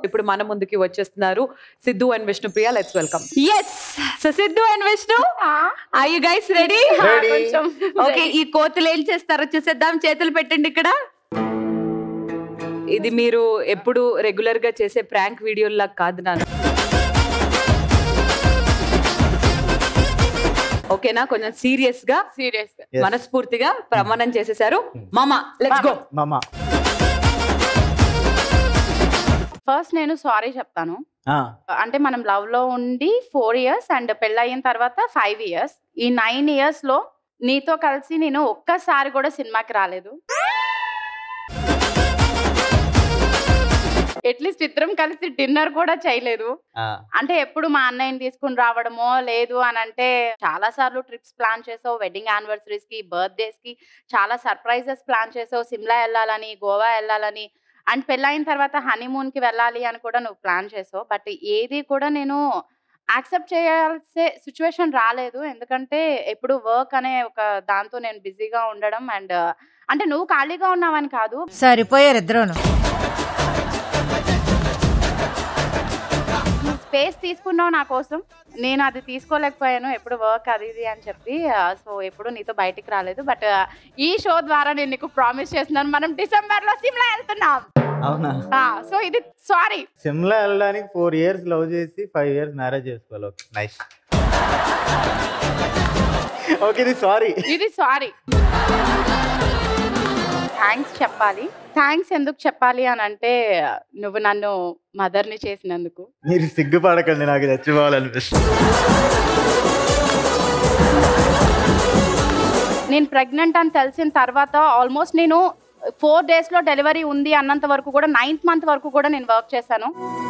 ఇప్పుడు మన ముందుకి వచ్చేస్తున్నారు Siddhu and Vishnu Priya let's welcome yes so Siddhu and Vishnu I you guys ready Ready. Okay ఈ కోతులు ఏం చేస్తారో చూసేద్దాం చేతులు పెట్టండి ఇక్కడ ఇది మీరు ఎప్పుడు రెగ్యులర్ గా చేసే ప్రాంక్ వీడియోలా కాదు నాన్న ఓకేనా కొంచెం సీరియస్ గా సీరియస్ Yes. మనస్ఫూర్తిగా ప్రమాణం చేసేసారు మామ లెట్స్ గో మామ ఫస్ట్ నేను సారీ చెప్తాను ఆ, అంటే మనం లవ్ లో ఉండి ఫోర్ ఇయర్స్ అండ్ పెళ్ళయిన తర్వాత ఫైవ్ ఇయర్స్ ఈ నైన్ ఇయర్స్ లో నీతో కలిసి నేను ఒక్కసారి కూడా సినిమాకి రాలేదు అట్లీస్ట్ ఇద్దరం కలిసి డిన్నర్ కూడా చేయలేదు ఆ, అంటే ఎప్పుడు మా అన్నయ్యని తీసుకుని రావడమో లేదు అని అంటే చాలా సార్లు ట్రిప్స్ ప్లాన్ చేసావు వెడ్డింగ్ యానివర్సరీస్ కి బర్త్డేస్ కి చాలా సర్ప్రైజెస్ ప్లాన్ చేసావు సిమ్లా వెళ్ళాలని గోవా వెళ్ళాలని అండ్ పెళ్ళైన తర్వాత హనీమూన్ కి వెళ్ళాలి అని కూడా నువ్వు ప్లాన్ చేసావు బట్ ఏది కూడా నేను యాక్సెప్ట్ చేయాల్సే సిచ్యువేషన్ రాలేదు ఎందుకంటే ఎప్పుడు వర్క్ అనే ఒక దాంతో నేను బిజీగా ఉండడం అండ్ అంటే నువ్వు ఖాళీగా ఉన్నావని కాదు సరిపోయారు ఇద్దరును స్పేస్ తీసుకున్నావు నా కోసం నేను అది తీసుకోలేకపోయాను ఎప్పుడు వర్క్ అది ఇది అని చెప్పి సో ఎప్పుడు నీతో బయటికి రాలేదు బట్ ఈ షో ద్వారా నేను నీకు ప్రామిస్ చేస్తున్నాను మనం డిసెంబర్ లో సిమ్లా వెళ్తున్నాం అవునా సో ఇది సారీ సిమ్లా వెళ్ళడానికి ఫోర్ ఇయర్స్ లవ్ చేసి ఫైవ్ ఇయర్స్ మ్యారేజ్ చేసుకోవాలి ఓకే నైస్ ఓకే ఇది సారీ ఇది సారీ థ్యాంక్స్ చెప్పాలి థ్యాంక్స్ ఎందుకు చెప్పాలి అని అంటే నువ్వు నన్ను మదర్ని చేసినందుకు మీరు సిగ్గుపడకండి నాకు చచ్చిపోవాలనిపిస్తుంది నేను ప్రెగ్నెంట్ అని తెలిసిన తర్వాత ఆల్మోస్ట్ నేను ఫోర్ డేస్ లో డెలివరీ ఉంది అన్నంత వరకు కూడా నైన్త్ మంత్ వరకు కూడా నేను వర్క్ చేశాను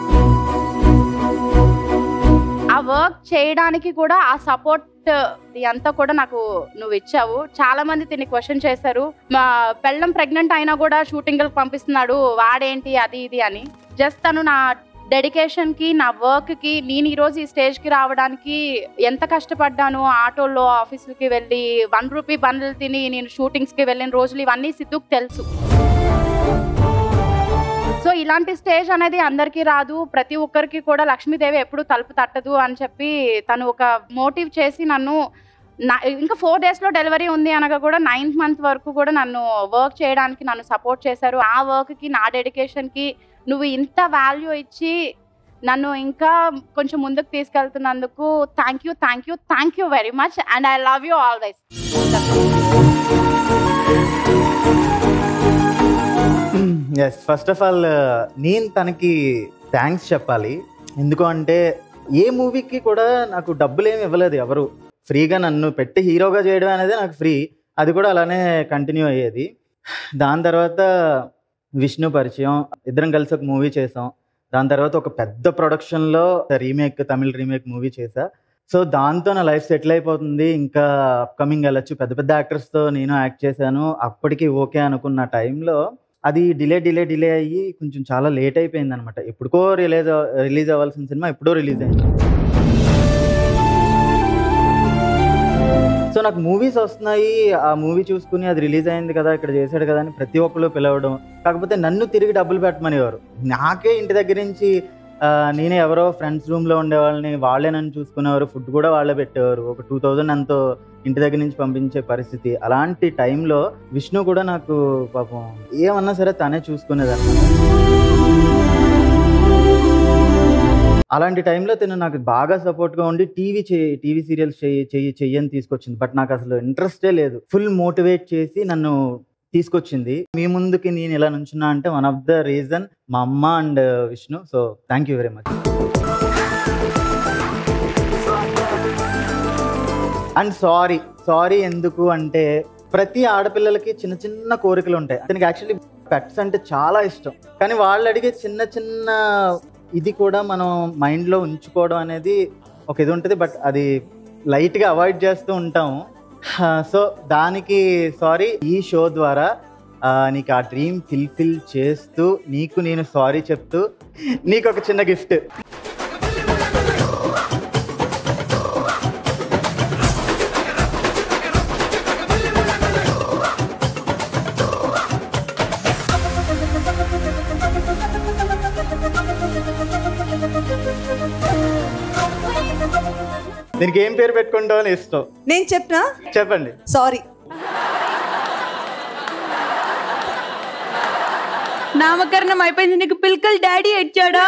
ఆ వర్క్ చేయడానికి కూడా ఆ సపోర్ట్ అంతా కూడా నాకు నువ్వు ఇచ్చావు చాలా మంది తిని క్వశ్చన్ చేశారు మా పెళ్ళం ప్రెగ్నెంట్ అయినా కూడా షూటింగ్ పంపిస్తున్నాడు వాడేంటి అది ఇది అని జస్ట్ తను నా డెడికేషన్ కి నా వర్క్ కి నేను ఈ రోజు ఈ స్టేజ్ కి రావడానికి ఎంత కష్టపడ్డాను ఆటోల్లో ఆఫీసులకి వెళ్ళి వన్ రూపీ బండ్లు తిని నేను షూటింగ్స్ కి వెళ్ళిన రోజులు ఇవన్నీ సిద్ధుకు తెలుసు సో ఇలాంటి స్టేజ్ అనేది అందరికీ రాదు ప్రతి ఒక్కరికి కూడా లక్ష్మీదేవి ఎప్పుడు తలుపు తట్టదు అని చెప్పి తను ఒక మోటివ్ చేసి నన్ను నా- ఇంకా ఫోర్ డేస్ లో డెలివరీ ఉంది అనగా కూడా నైన్త్ మంత్ వరకు కూడా నన్ను వర్క్ చేయడానికి నన్ను సపోర్ట్ చేశారు ఆ వర్క్ కి నా డెడికేషన్ కి నువ్వు ఇంత వాల్యూ ఇచ్చి నన్ను ఇంకా కొంచెం ముందుకు తీసుకెళ్తున్నందుకు thank you thank you thank you very much and I love you always yes first of all నేను తనకి థ్యాంక్స్ చెప్పాలి ఎందుకు అంటే ఏ మూవీకి కూడా నాకు డబ్బులు ఏమి ఇవ్వలేదు ఎవరు ఫ్రీగా నన్ను పెట్టి హీరోగా చేయడం అనేది నాకు ఫ్రీ అది కూడా అలానే కంటిన్యూ అయ్యేది దాని తర్వాత విష్ణు పరిచయం ఇద్దరం కలిసి ఒక మూవీ చేసాం దాని తర్వాత ఒక పెద్ద ప్రొడక్షన్లో రీమేక్ తమిళ రీమేక్ మూవీ చేసా సో దాంతో నా లైఫ్ సెటిల్ అయిపోతుంది ఇంకా అప్కమింగ్ వెళ్ళొచ్చు పెద్ద పెద్ద యాక్టర్స్తో నేను యాక్ట్ చేశాను అప్పటికి ఓకే అనుకున్న టైంలో అది డిలే డిలే డిలే అయ్యి కొంచెం చాలా లేట్ అయిపోయింది అనమాట ఎప్పుడుకో రిలీజ్ రిలీజ్ అవ్వాల్సిన సినిమా ఎప్పుడో రిలీజ్ అయింది సో నాకు మూవీస్ వస్తున్నాయి ఆ మూవీ చూసుకుని అది రిలీజ్ అయింది కదా ఇక్కడ చేశాడు కదా అని ప్రతి ఒక్కరు పిలవడం కాకపోతే నన్ను తిరిగి డబ్బులు పెట్టమనేవారు నాకే ఇంటి దగ్గర నుంచి ఆ, నేనే ఎవరో ఫ్రెండ్స్ రూమ్లో ఉండేవాళ్ళని వాళ్ళే నన్ను చూసుకునేవారు ఫుడ్ కూడా వాళ్ళే పెట్టేవారు ఒక టూ థౌజండ్ ఎంతో ఇంటి దగ్గర నుంచి పంపించే పరిస్థితి అలాంటి టైంలో విష్ణు కూడా నాకు పాపం ఏమన్నా సరే తనే చూసుకునేదన్నమాట అలాంటి టైంలో తను నాకు బాగా సపోర్ట్గా ఉండి టీవీ చేయి టీవీ సీరియల్స్ చెయ్యి చెయ్యి చెయ్యని తీసుకొచ్చింది బట్ నాకు అసలు ఇంట్రెస్టే లేదు ఫుల్ మోటివేట్ చేసి నన్ను తీసుకొచ్చింది మీ ముందుకి నేను ఇలా నుంచున్నా అంటే వన్ ఆఫ్ ద రీజన్ మా అమ్మ అండ్ Vishnu so thank you very much and sorry sorry ఎందుకు అంటే ప్రతి ఆడపిల్లలకి చిన్న చిన్న కోరికలు ఉంటాయి అతనికి యాక్చువల్లీ పెట్స్ అంటే చాలా ఇష్టం కానీ వాళ్ళు అడిగే చిన్న చిన్న ఇది కూడా మనం మైండ్లో ఉంచుకోవడం అనేది ఒక ఇది ఉంటుంది బట్ అది లైట్గా అవాయిడ్ చేస్తూ ఉంటాము సో దానికి సారీ ఈ షో ద్వారా ఆ, నీకు ఆ డ్రీమ్ ఫిల్ఫిల్ చేస్తూ నీకు నేను సారీ చెప్తూ నీకు ఒక చిన్న గిఫ్ట్ దీనికి ఏం పేరు పెట్టుకుంటావు అని ఇష్టం నేను చెప్పనా చెప్పండి సారీ నామకరణం అయిపోయింది నీకు పిల్కల్ డాడీ ఇచ్చాడా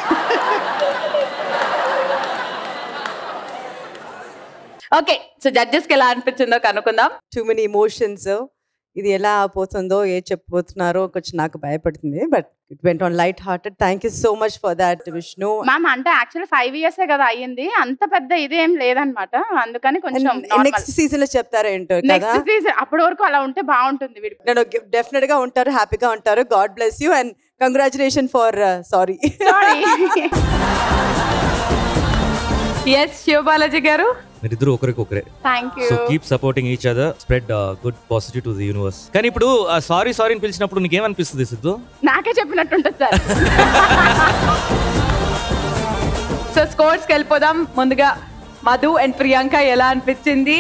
ఓకే సో జడ్జెస్ కి ఎలా అనిపించిందో కనుక్కుందాం టూ మెనీ ఇమోషన్స్ ఇది ఎలా పోతుందో ఏ చెప్పబోతున్నారో కొంచెం నాకు భయపడుతుంది but it went on light hearted thank you so much for that Vishnu ma'am అంటే యాక్చువల్లీ ఫైవ్ ఇయర్స్ కదా అయ్యింది అంత పెద్ద ఇదేం లేదన్నమాట అందుకని కొంచెం నెక్స్ట్ సీజన్ లో చెప్తారా ఏంటో కదా నెక్స్ట్ సీజన్ అప్పటి వరకు అలా ఉంటే బాగుంటుంది వీడి నేను డెఫినెట్ గా ఉంటారు హ్యాపీగా ఉంటారు God bless you and congratulation for sorry sorry yes Shivabalaji గారు మీరిద్దరు ఒకరికి ఒకరే thank you so keep supporting each other spread good positive to the universe కానీ ఇప్పుడు సారీ సారీ అని పిలిచినప్పుడు నీకేమనిపిస్తుంది సిద్ధు నాకే చెప్పినట్టుంటుంది సార్ సో స్కోర్స్ కి వెళ్ళిపోదాం ముందుగా మధు అండ్ ప్రియాంక ఎలా అనిపించింది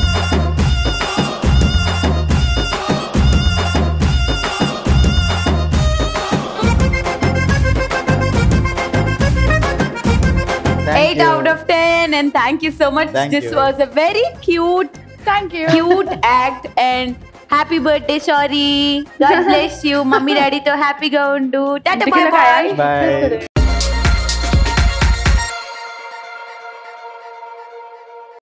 Thank eight you. Out of ten and thank you so much Thank this you. Was a very cute thank you cute act and happy birthday sorry God bless you mummy డాడీతో హ్యాపీగా ఉండు టాటా ఇంటికి bye వెళ్ళక bye